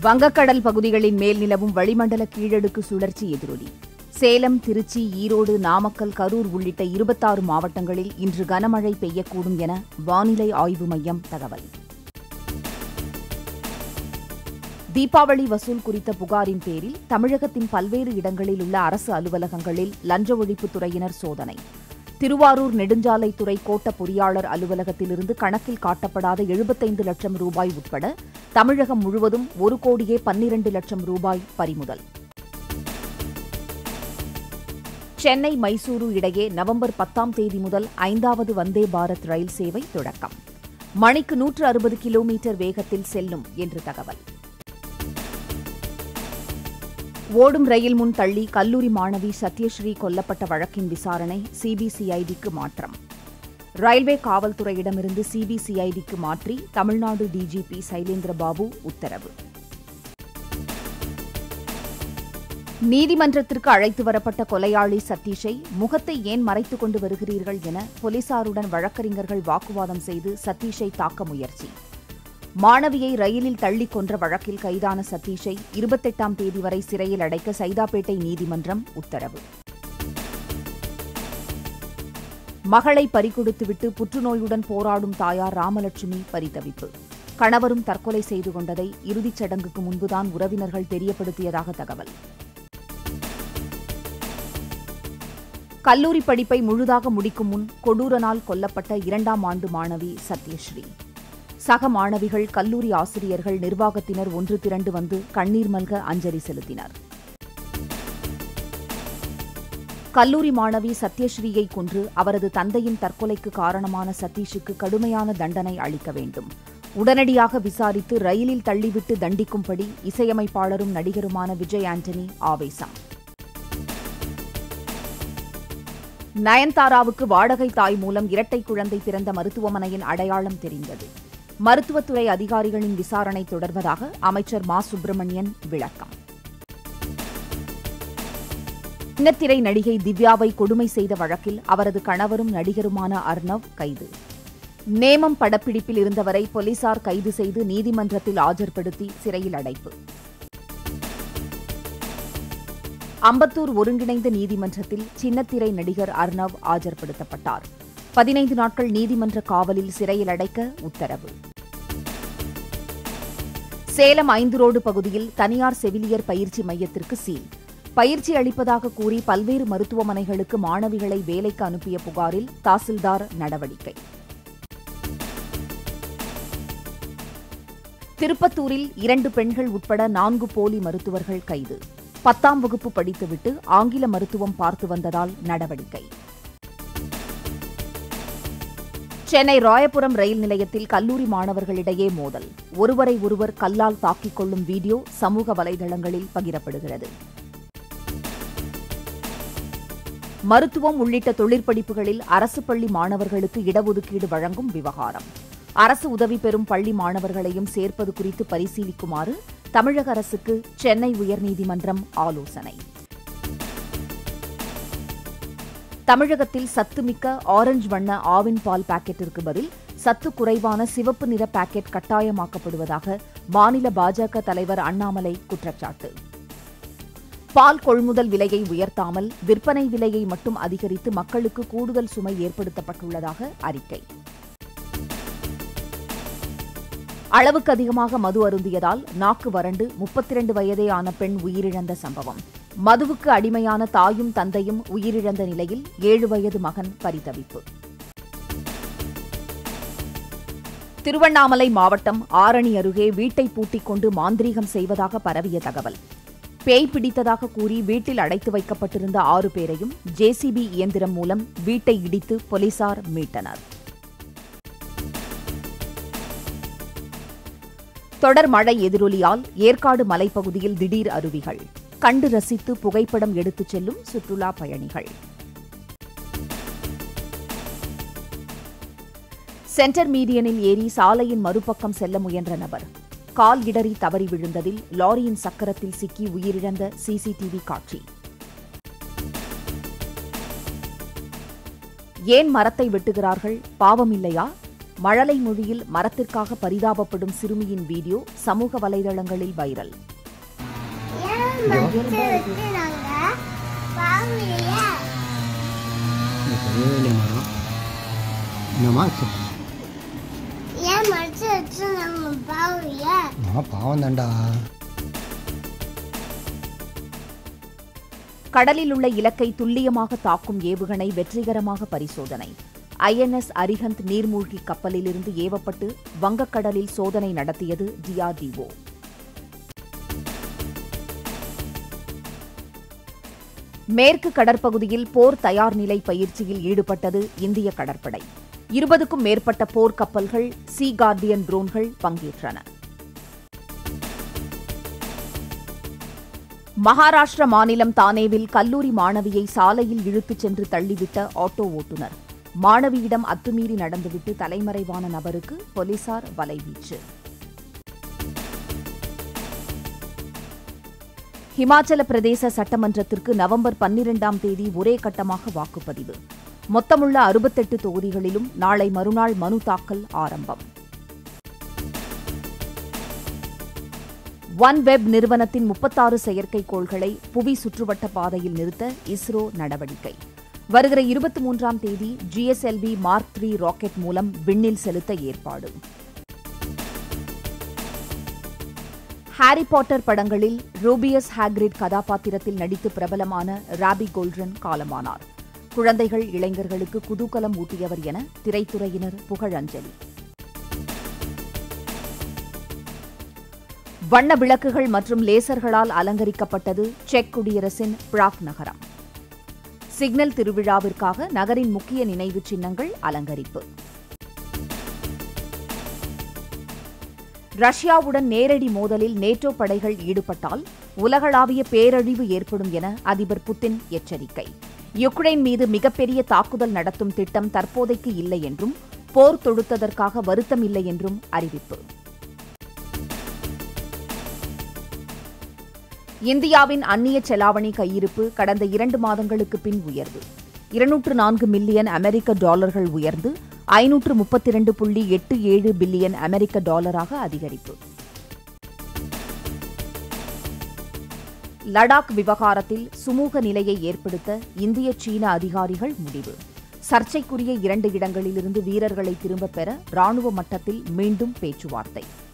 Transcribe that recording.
வங்கக்கடல் பகுதிகளின் மேல் நிலவும் வளிமண்டல கீழடுக்கு சுழற்சி எதிரொலி சேலம் திருச்சி ஈரோடு நாமக்கல் கரூர் உள்ளிட்ட இருபத்தாறு மாவட்டங்களில் இன்று கனமழை பெய்யக்கூடும் என வானிலை ஆய்வு மையம் தகவல் தீபாவளி வசூல் குறித்த புகாரின் பேரில் தமிழகத்தின் பல்வேறு இடங்களில் உள்ள அரசு அலுவலகங்களில் லஞ்ச ஒழிப்புத் துறையினர் சோதனை திருவாரூர் நெடுஞ்சாலைத்துறை கோட்ட பொறியாளர் அலுவலகத்திலிருந்து கணக்கில் காட்டப்படாத எழுபத்தைந்து லட்சம் ரூபாய் உட்பட தமிழகம் முழுவதும் ஒரு கோடியே பன்னிரண்டு லட்சம் ரூபாய் பறிமுதல் சென்னை மைசூரு இடையே நவம்பர் பத்தாம் தேதி முதல் ஐந்தாவது வந்தே பாரத் ரயில் சேவை தொடக்கம் மணிக்கு நூற்று அறுபது கிலோமீட்டர் வேகத்தில் செல்லும் என்று தகவல் ஓடும் ரயில் முன் தள்ளி கல்லூரி மாணவி சத்யஸ்ரீ கொல்லப்பட்ட வழக்கின் விசாரணை சிபிசிஐடிக்கு மாற்றம் ரயில்வே காவல்துறையிடமிருந்து சிபிசிஐடிக்கு மாற்றி தமிழ்நாடு டிஜிபி சைலேந்திர பாபு உத்தரவு நீதிமன்றத்திற்கு அழைத்து வரப்பட்ட கொலையாளி சதீஷை முகத்தை ஏன் மறைத்துக் கொண்டு வருகிறீர்கள் என போலீசாருடன் வழக்கறிஞர்கள் வாக்குவாதம் செய்து சதீஷை தாக்க முயற்சி மாணவியை ரயிலில் தள்ளி கொன்ற வழக்கில் கைதான சதீஷை இருபத்தெட்டாம் தேதி வரை சிறையில் அடைக்க சைதாப்பேட்டை நீதிமன்றம் உத்தரவு மகளை பறிகொடுத்துவிட்டு புற்றுநோயுடன் போராடும் தாயார் ராமலட்சுமி பரிதவிப்பு கணவரும் தற்கொலை செய்து கொண்டதை இறுதிச் சடங்குக்கு முன்புதான் உறவினர்கள் தெரியப்படுத்தியதாக தகவல் கல்லூரி படிப்பை முழுதாக முடிக்கும் முன் கொடூரனால் கொல்லப்பட்ட இரண்டாம் ஆண்டு மாணவி சத்யஸ்ரீ சக மாணவிகள் கல்லூரி ஆசிரியர்கள் நிர்வாகத்தினர் ஒன்று திரண்டு வந்து கண்ணீர் மல்க அஞ்சலி செலுத்தினர் கல்லூரி மாணவி சத்யஸ்ரீயை கொன்று அவரது தந்தையின் தற்கொலைக்கு காரணமான சதீஷுக்கு கடுமையான தண்டனை அளிக்க வேண்டும் உடனடியாக விசாரித்து ரயிலில் தள்ளிவிட்டு தண்டிக்கும்படி இசையமைப்பாளரும் நடிகருமான விஜய் ஆண்டனி ஆவேசம் நயன்தாராவுக்கு வாடகை தாய் மூலம் இரட்டை குழந்தை பிறந்த மருத்துவமனையின் அடையாளம் தெரிந்தது மருத்துவத்துறை அதிகாரிகளின் விசாரணை தொடர்வதாக அமைச்சர் மா சுப்பிரமணியன் விளக்கம் சின்னத்திரை நடிகை திவ்யாவை கொடுமை செய்த வழக்கில் அவரது கணவரும் நடிகருமான அர்ணவ் கைது நேமம் படப்பிடிப்பில் இருந்தவரை போலீசார் கைது செய்து நீதிமன்றத்தில் ஆஜர்படுத்தி சிறையில் அடைப்பு அம்பத்தூர் ஒருங்கிணைந்த நீதிமன்றத்தில் சின்னத்திரை நடிகர் அர்ணவ் ஆஜர்படுத்தப்பட்டார் பதினைந்து நாட்கள் நீதிமன்ற காவலில் சிறையில் அடைக்க உத்தரவு சேலம் ஐந்து ரோடு பகுதியில் தனியார் செவிலியர் பயிற்சி மையத்திற்கு சீல் பயிற்சி அளிப்பதாக கூறி பல்வேறு மருத்துவமனைகளுக்கு மாணவிகளை வேலைக்கு அனுப்பிய புகாரில் தாசில்தார் நடவடிக்கை திருப்பத்தூரில் இரண்டு பெண்கள் உட்பட நான்கு போலி மருத்துவர்கள் கைது பத்தாம் வகுப்பு படித்துவிட்டு ஆங்கில மருத்துவம் பார்த்து வந்ததால் நடவடிக்கை சென்னை ராயபுரம் ரயில் நிலையத்தில் கல்லூரி மாணவர்களிடையே மோதல் ஒருவரை ஒருவர் கல்லால் தாக்கிக் கொள்ளும் வீடியோ சமூக வலைதளங்களில் பகிரப்படுகிறது மருத்துவம் உள்ளிட்ட தொழிற்படிப்புகளில் அரசு பள்ளி மாணவர்களுக்கு இடஒதுக்கீடு வழங்கும் விவகாரம் அரசு உதவி பெறும் பள்ளி மாணவர்களையும் சேர்ப்பது குறித்து பரிசீலிக்குமாறு தமிழக அரசுக்கு சென்னை உயர்நீதிமன்றம் ஆலோசனை தமிழகத்தில் சத்துமிக்க ஆரஞ்சு வண்ண ஆவின் பால் பாக்கெட்டிற்கு பதில் சத்து குறைவான சிவப்பு நிற பாக்கெட் கட்டாயமாக்கப்படுவதாக மாநில பாஜக தலைவர் அண்ணாமலை குற்றச்சாட்டு பால் கொள்முதல் விலையை உயர்த்தாமல் விற்பனை விலையை மட்டும் அதிகரித்து மக்களுக்கு கூடுதல் சுமை ஏற்படுத்தப்பட்டுள்ளதாக அறிக்கை அளவுக்கு அதிகமாக மது அருந்தியதால் நாக்கு வறண்டு முப்பத்தி இரண்டு வயதே ஆன பெண் உயிரிழந்த சம்பவம் மதுவுக்கு அடிமையான தாயும் தந்தையும் உயிரிழந்த நிலையில் ஏழு வயது மகன் பரிதவிப்பு திருவண்ணாமலை மாவட்டம் ஆரணி அருகே வீட்டை பூட்டிக் கொண்டு மாந்திரீகம் செய்வதாக பரவிய தகவல் பேய் பிடித்ததாக கூறி வீட்டில் அடைத்து வைக்கப்பட்டிருந்த ஆறு பேரையும் ஜேசிபி இயந்திரம் மூலம் வீட்டை இடித்து போலீசார் மீட்டனர் தொடர் மழை எதிரொலியால் ஏற்காடு மலைப்பகுதியில் திடீர் அருவிகள் கண்டு ரசித்து புகைப்படம் எடுத்துச் செல்லும் சுற்றுலா பயணிகள் சென்டர் மீடியனில் ஏறி சாலையின் மறுபக்கம் செல்ல முயன்ற நபர் கால் இடறி தவறி விழுந்ததில் லாரியின் சக்கரத்தில் சிக்கி உயிரிழந்த சிசிடிவி காட்சி ஏன் மரத்தை வெட்டுகிறார்கள் பாவமில்லையா மழலை மொழியில் மரத்திற்காக பரிதாபப்படும் சிறுமியின் வீடியோ சமூக வலைதளங்களில் வைரல் ஏன் மரத்தை வெட்டுறாங்க? பாவலையா? இந்த பெரிய மரம் என்னம்மா ஆச்சு ஏன் மரத்தை வெட்டுறாங்க? பாவலையா? நான் பாவம் தான்டா கடலில் உள்ள இலக்கை துல்லியமாக தாக்கும் ஏவுகணை வெற்றிகரமாக பரிசோதனை ஐஎன்எஸ் அரிஹந்த் நீர்மூழ்கி கப்பலிலிருந்து ஏவப்பட்டு வங்கக்கடலில் சோதனை நடத்தியது டிஆர்டிஓ மேற்கு கடற்பகுதியில் போர் தயார் நிலை பயிற்சியில் ஈடுபட்டது இந்திய கடற்படை இருபதுக்கும் மேற்பட்ட போர் கப்பல்கள் சி கார்டியன் ட்ரோன்கள் பங்கேற்றன மகாராஷ்டிர மாநிலம் தானேவில் கல்லூரி மாணவியை சாலையில் இழுத்துச் சென்று தள்ளிவிட்ட ஆட்டோ ஓட்டுநர் மாணவியிடம் அத்துமீறி நடந்துவிட்டு தலைமறைவான நபருக்கு போலீசார் வலைவீச்சு ஹிமாச்சல பிரதேச சட்டமன்றத்திற்கு நவம்பர் பன்னிரெண்டாம் தேதி ஒரே கட்டமாக வாக்குப்பதிவு மொத்தமுள்ள அறுபத்தெட்டு தொகுதிகளிலும் நாளை மறுநாள் மனு தாக்கல் ஆரம்பம் ஒன் வெப் நிறுவனத்தின் முப்பத்தாறு செயற்கைக்கோள்களை புவி சுற்றுவட்ட பாதையில் நிறுத்த இஸ்ரோ நடவடிக்கை வருகிற இருபத்தி மூன்றாம் தேதி ஜிஎஸ்எல்வி மார்க் த்ரீ ராக்கெட் மூலம் விண்ணில் செலுத்த ஏற்பாடு ஹாரி பாட்டர் படங்களில் ரூபியஸ் ஹாக்ரிட் கதாபாத்திரத்தில் நடித்து பிரபலமான ராபி கோல்டன் காலமானார் குழந்தைகள் இளைஞர்களுக்கு குதூகலம் ஊட்டியவர் என திரைத்துறையினர் புகழஞ்சலி வண்ண விளக்குகள் மற்றும் லேசர்களால் அலங்கரிக்கப்பட்டது செக் குடியரசின் பிராக் நகரம் சிக்னல் திருவிழாவிற்காக நகரின் முக்கிய நினைவுச் சின்னங்கள் அலங்கரிப்பு ரஷ்யாவுடன் நேரடி மோதலில் நேட்டோ படைகள் ஈடுபட்டால் உலகளாவிய பேரழிவு ஏற்படும் என அதிபர் புதின் எச்சரிக்கை யுக்ரைன் மீது மிகப்பெரிய தாக்குதல் நடத்தும் திட்டம் தற்போதைக்கு இல்லை என்றும் போர் தொடுத்ததற்காக வருத்தம் இல்லை என்றும் அறிவிப்பு இந்தியாவின் அந்நிய செலாவணி கையிருப்பு கடந்த இரண்டு மாதங்களுக்கு பின் உயர்வு இருநூற்று நான்கு மில்லியன் அமெரிக்க டாலர்கள் உயர்ந்து ஐநூற்று முப்பத்தி இரண்டு புள்ளி எட்டு ஏழு பில்லியன் அமெரிக்க டாலராக அதிகரிப்பு லடாக் விவகாரத்தில் சுமூக நிலையை ஏற்படுத்த இந்திய சீன அதிகாரிகள் முடிவு சர்ச்சைக்குரிய இரண்டு இடங்களிலிருந்து வீரர்களை திரும்பப் பெற ராணுவ மட்டத்தில் மீண்டும் பேச்சுவார்த்தை